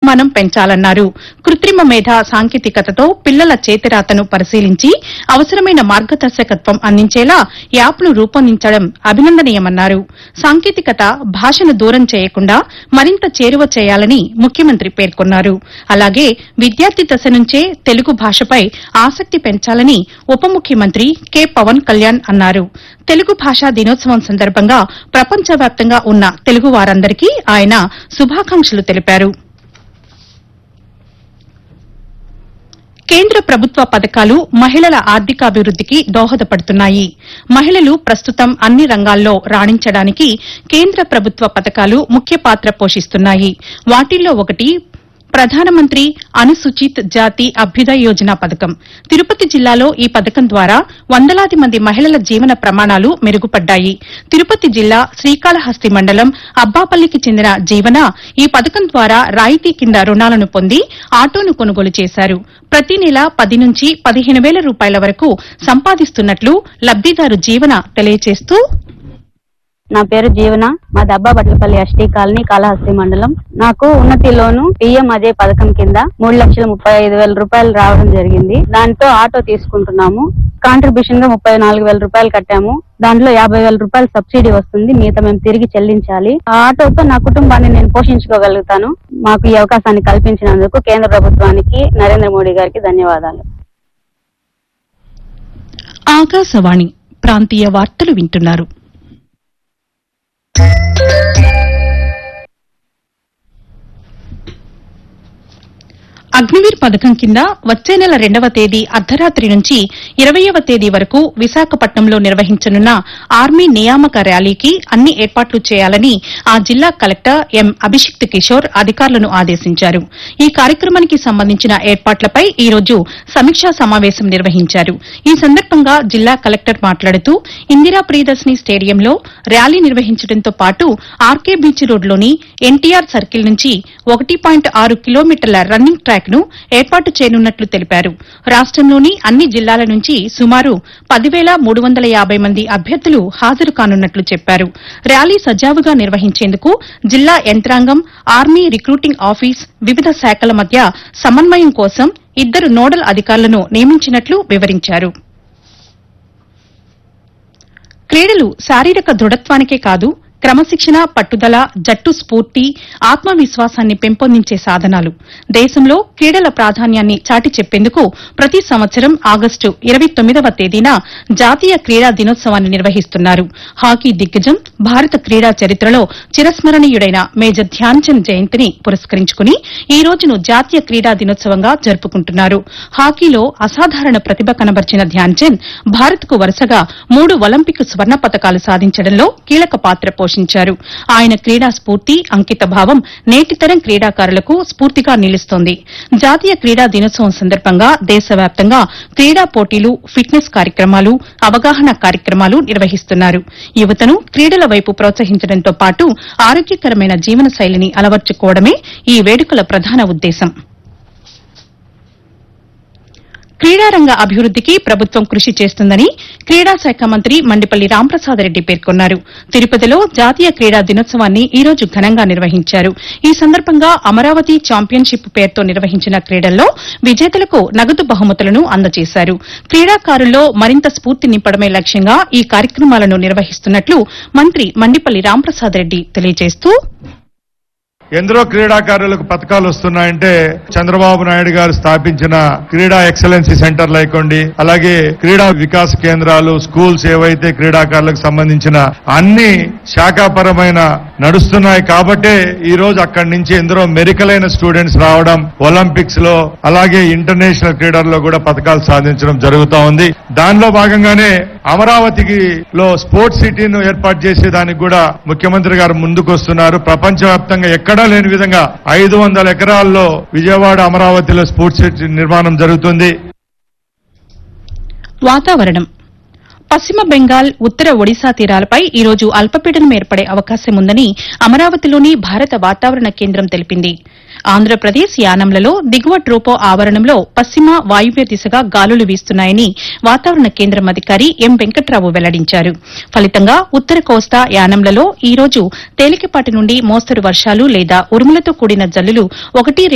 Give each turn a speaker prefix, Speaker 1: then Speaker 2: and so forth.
Speaker 1: పరిమాణం పెంచాలన్నారు కృత్రిమ మేధ సాంకేతికతతో పిల్లల చేతిరాతను పరిశీలించి అవసరమైన మార్గదర్శకత్వం అందించేలా యాప్ను రూపొందించడం అభినందనీయమన్నారు సాంకేతికత భాషను దూరం చేయకుండా మరింత చేరువ చేయాలని ముఖ్యమంత్రి పేర్కొన్నారు అలాగే విద్యార్థి దశ నుంచే తెలుగు భాషపై ఆసక్తి పెంచాలని ఉప ముఖ్యమంత్రి కె పవన్ కళ్యాణ్ అన్నారు తెలుగు భాషా దినోత్సవం సందర్భంగా ప్రపంచవ్యాప్తంగా ఉన్న తెలుగు వారందరికీ ఆయన శుభాకాంక్షలు తెలిపారు కేంద్ర ప్రభుత్వ పథకాలు మహిళల ఆర్థికాభివృద్దికి దోహదపడుతున్నాయి మహిళలు ప్రస్తుతం అన్ని రంగాల్లో రాణించడానికి కేంద్ర ప్రభుత్వ పథకాలు ముఖ్య పాత్ర పోషిస్తున్నాయి వాటిల్లో ఒకటి ప్రధానమంత్రి అనుసూచిత్ జాతి అభ్యుదయ యోజన పథకం తిరుపతి జిల్లాలో ఈ పథకం ద్వారా వందలాది మంది మహిళల జీవన ప్రమాణాలు మెరుగుపడ్డాయి తిరుపతి జిల్లా శ్రీకాళహస్తి మండలం అబ్బాపల్లికి చెందిన జీవన ఈ పథకం ద్వారా రాయితీ కింద రుణాలను పొంది ఆటోను కొనుగోలు చేశారు ప్రతి నెల పది నుంచి పదిహేను వేల రూపాయల వరకు సంపాదిస్తున్నట్లు లబ్దిదారు జీవన తెలియజేస్తూ
Speaker 2: నా పేరు జీవన మా దబ్బా బట్లపల్లి ఎస్టీ కాలనీ కాళహస్తి మండలం నాకు ఉన్నతి లోను పిఎం అజయ్ పథకం కింద మూడు లక్షల ముప్పై ఐదు వేల రూపాయలు రావడం జరిగింది దాంతో ఆటో తీసుకుంటున్నాము కాంట్రిబ్యూషన్ గా ముప్పై నాలుగు వేల రూపాయలు కట్టాము దాంట్లో యాభై వేల రూపాయలు సబ్సిడీ వస్తుంది మిగతా మేము తిరిగి చెల్లించాలి ఆ ఆటోతో నా కుటుంబాన్ని నేను పోషించుకోగలుగుతాను మాకు ఈ అవకాశాన్ని కల్పించినందుకు కేంద్ర ప్రభుత్వానికి నరేంద్ర మోడీ గారికి ధన్యవాదాలు
Speaker 1: ఆకాశవాణి ప్రాంతీయ వార్తలు వింటున్నారు అగ్నివీర్ పథకం కింద వచ్చే నెల రెండవ తేదీ అర్ధరాత్రి నుంచి ఇరవయవ తేదీ వరకు విశాఖపట్నంలో నిర్వహించనున్న ఆర్మీ నియామక ర్యాలీకి అన్ని ఏర్పాట్లు చేయాలని ఆ జిల్లా కలెక్టర్ ఎం అభిషిక్త్ కిషోర్ అధికారులను ఆదేశించారు ఈ కార్యక్రమానికి సంబంధించిన ఏర్పాట్లపై ఈ రోజు సమీక్షా సమావేశం నిర్వహించారు ఈ సందర్భంగా జిల్లా కలెక్టర్ మాట్లాడుతూ ఇందిరా ప్రియదర్శిని స్టేడియంలో ర్యాలీ నిర్వహించడంతో పాటు ఆర్కే బీచ్ రోడ్లోని ఎన్టీఆర్ సర్కిల్ నుంచి ఒకటి పాయింట్ ఆరు కిలోమీటర్ల రన్నింగ్ ట్రాక్ ను ఏర్పాటు చేయనున్నట్లు తెలిపారు రాష్టంలోని అన్ని జిల్లాల నుంచి సుమారు పదివేల మూడు వందల యాబై మంది అభ్యర్థులు హాజరు కానున్నట్లు చెప్పారు ర్యాలీ సజావుగా నిర్వహించేందుకు జిల్లా యంత్రాంగం ఆర్మీ రిక్రూటింగ్ ఆఫీస్ వివిధ శాఖల మధ్య సమన్వయం కోసం ఇద్దరు నోడల్ అధికారులను నియమించినట్లు వివరించారు క్రీడలు శారీరక దృఢత్వానికే కాదు క్రమశిక్షణ పట్టుదల జట్టు స్ఫూర్తి ఆత్మవిశ్వాసాన్ని పెంపొందించే సాధనాలు దేశంలో క్రీడల ప్రాధాన్యాన్ని చాటి చెప్పేందుకు ప్రతి సంవత్సరం ఆగస్టు ఇరవై తొమ్మిదవ తేదీన జాతీయ క్రీడా దినోత్సవాన్ని నిర్వహిస్తున్నారు హాకీ దిగ్గజం భారత క్రీడా చరిత్రలో చిరస్మరణీయుడైన మేజర్ ధ్యాన్ చంద్ జయంతిని పురస్కరించుకుని ఈ రోజును జాతీయ క్రీడా దినోత్సవంగా జరుపుకుంటున్నారు హాకీలో అసాధారణ ప్రతిభ కనబర్చిన ధ్యాన్ చంద్ భారత్కు వరుసగా మూడు ఒలింపిక్ స్వర్ణ పతకాలు సాధించడంలో కీలక పాత్ర పోషించారు ఆయన క్రీడా స్ఫూర్తి అంకిత భావం నేటితరం క్రీడాకారులకు స్ఫూర్తిగా నిలుస్తోంది జాతీయ క్రీడా దినోత్సవం సందర్భంగా దేశవ్యాప్తంగా క్రీడా పోటీలు ఫిట్నెస్ కార్యక్రమాలు అవగాహన కార్యక్రమాలు నిర్వహిస్తున్నారు యువతను క్రీడల వైపు ప్రోత్సహించడంతో పాటు ఆరోగ్యకరమైన జీవన శైలిని అలవర్చుకోవడమే ఈ వేడుకల ప్రధాన ఉద్దేశం క్రీడారంగ అభివృద్దికి ప్రభుత్వం కృషి చేస్తుందని క్రీడా శాఖ మంత్రి మండిపల్లి రాంప్రసాద్ రెడ్డి పేర్కొన్నారు తిరుపతిలో జాతీయ క్రీడా దినోత్సవాన్ని ఈ రోజు ఘనంగా నిర్వహించారు ఈ సందర్భంగా అమరావతి ఛాంపియన్షిప్ పేరుతో నిర్వహించిన క్రీడల్లో విజేతలకు నగదు బహుమతులను అందజేశారు క్రీడాకారుల్లో మరింత స్ఫూర్తి నింపడమే లక్ష్యంగా ఈ కార్యక్రమాలను నిర్వహిస్తున్నట్లు మంత్రి మండిపల్లి రాంప్రసాద్ రెడ్డి తెలియజేస్తూ
Speaker 3: ఎందరో క్రీడాకారులకు పథకాలు వస్తున్నాయంటే చంద్రబాబు నాయుడు గారు స్థాపించిన క్రీడా ఎక్సలెన్సీ సెంటర్లు అయికోండి అలాగే క్రీడా వికాస కేంద్రాలు స్కూల్స్ ఏవైతే క్రీడాకారులకు సంబంధించిన అన్ని శాఖాపరమైన నడుస్తున్నాయి కాబట్టే ఈ రోజు అక్కడి నుంచి ఎందరో మెరికలైన స్టూడెంట్స్ రావడం ఒలింపిక్స్ లో అలాగే ఇంటర్నేషనల్ క్రీడల్లో కూడా పథకాలు సాధించడం జరుగుతా ఉంది దానిలో భాగంగానే అమరావతికి లో స్పోర్ట్స్ సిటీను ఏర్పాటు చేసేదానికి కూడా ముఖ్యమంత్రి గారు ముందుకు వస్తున్నారు ప్రపంచవ్యాప్తంగా ఎక్కడా లేని విధంగా ఐదు వందల ఎకరాల్లో విజయవాడ అమరావతిలో స్పోర్ట్స్ సిటీ నిర్మాణం జరుగుతుంది
Speaker 1: వాతావరణం పశ్చిమ బెంగాల్ ఉత్తర ఒడిశా తీరాలపై ఈ రోజు అల్పపీడనం ఏర్పడే అవకాశం ఉందని అమరావతిలోని భారత వాతావరణ కేంద్రం తెలిపింది ఆంధ్రప్రదేశ్ యానంలలో దిగువ ట్రోపో ఆవరణంలో పశ్చిమ వాయువ్య దిశగా గాలులు వీస్తున్నాయని వాతావరణ కేంద్రం అధికారి ఎం వెంకట్రావు వెల్లడించారు ఫలితంగా ఉత్తర కోస్తా యానంలలో ఈ రోజు తేలికపాటి నుండి మోస్తరు వర్షాలు లేదా ఉరుములతో కూడిన జల్లులు ఒకటి